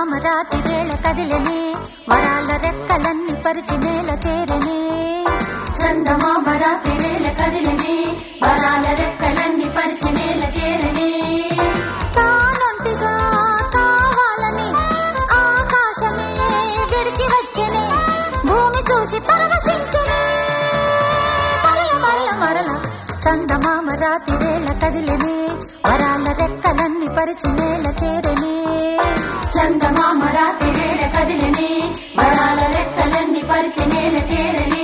చందమామ రాతిరేళ కదిలనే వరాల రెక్కలన్నీ పరిచి నేల చేరనే చందమామ రాత్రిరేల కదిలిని వరాల రెక్కలన్నీ పరిచి నేల చేరని తానొంటిగా కావాలని ఆకాశమే విడిచి వచ్చనే భూమి చూసి పరవశించనే మరల మరల మరల చందమామ రాతిరేళ కదిలనే వరాల రెక్కలన్నీ పరిచి నేల చేరనే చందమామ రాత్రిరేల కదిలిని వరాల రెక్కలన్నీ పరిచి నేల చేరని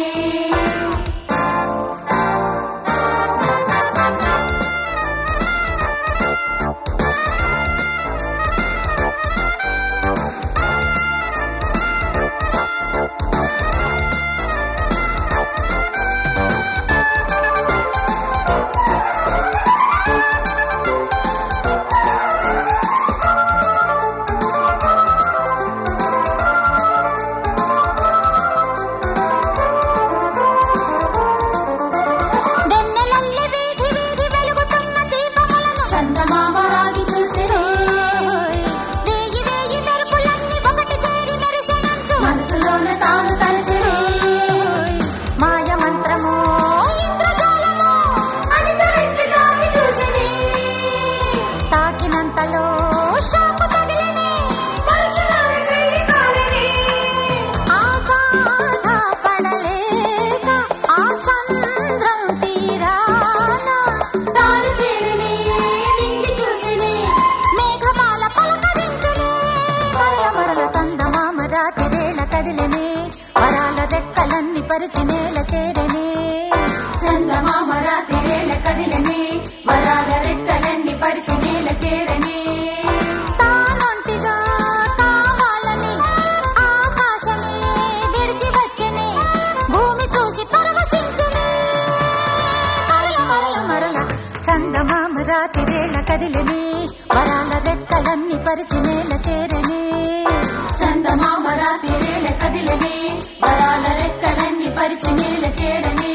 వెన్నెలల్లె వీధి వీధి వెలుగుతున్న దీపములను చందమామ రాగి చూసిని వేయి వేయి మెరుపులన్నీ ఒకటి చేరి మెరిసెనంచు మనసులోన తాను తలచిని మాయ మంత్రము ఇంద్రజాలము అది తరించి తాకి చూసిని తాకినంతలో షాకు తగిలిని మనుషులాగా చెయ్యి కాలిని ఆ బాధ పడలేక ఆ సంద్రం తీరాన తాను చేరిని నింగి చూసిని మేఘమాల పలకరించునే మరల మరల చందమామ రాతిరేళ కదిలినే వరాల రెక్కలన్నీ పరిచి నేల చేరనే చందమామ రాత్రిరేల కదిలిని వరాల రెక్కలన్నీ పరిచి నేల చేరని తానొంటిగా కావాలని ఆకాశమే విడిచి వచ్చనే భూమి చూసి పరవశించనే మరల మరల మరల చందమామ రాతిరేళ కదిలిని వరాల రెక్కలన్నీ పరిచి నేల చేరనే చందమామ రాత్రిరేల కదిలిని వరాల రెక్కలన్నీ పరిచి నేల చేరని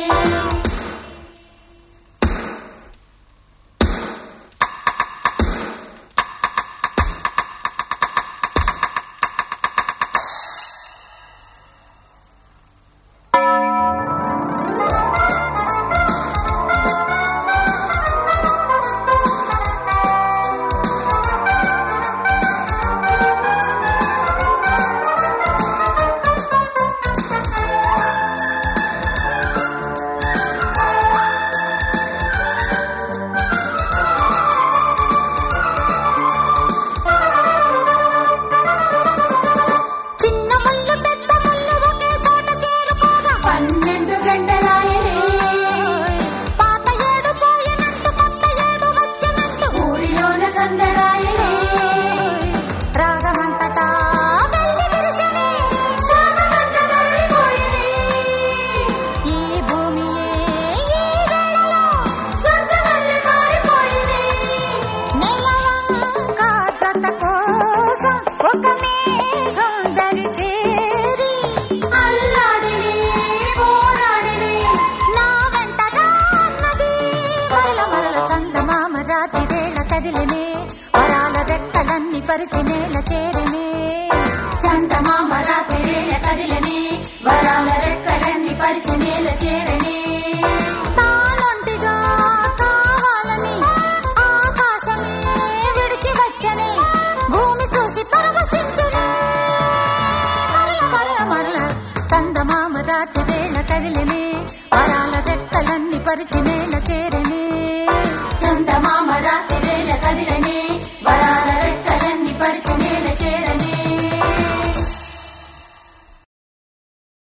చిన్న ముళ్ళు పెద్ద ముళ్ళు ఒకే చోట చేరుకోగా పన్నెండు గంటలాయని పాత ఏడు పోయినట్టు కొత్త ఏడు వచ్చినట్టు ఊరిలోన సందడాయని రాగమంతటా వెళ్ళి విరిసెనే శాగమంత తరలిపోయిని ఈ భూమియే ఈ వేళలో స్వర్గమల్లి మారిపోయిని నెలవంక జత కోసం ఒక మేఘం దరి చేరి అల్లాడిని పోరాడిని నా వెంటగా అన్నది మరల మరల చందమామ రాతిరేళ కదిలినే వరాల రెక్కలన్నీ పరిచి నేల చేరినే చందమామ రాత్రిరేల కదిలని వరాల రెక్కలన్నీ పరిచి నేల చేరని తానొంటిగా కావాలని ఆకాశమే విడిచి వచ్చనే భూమి చూసి పరవశించునే మరల మరల మరల చందమామ రాతిరేళ కదిలినే వరాల రెక్కలన్నీ పరిచినే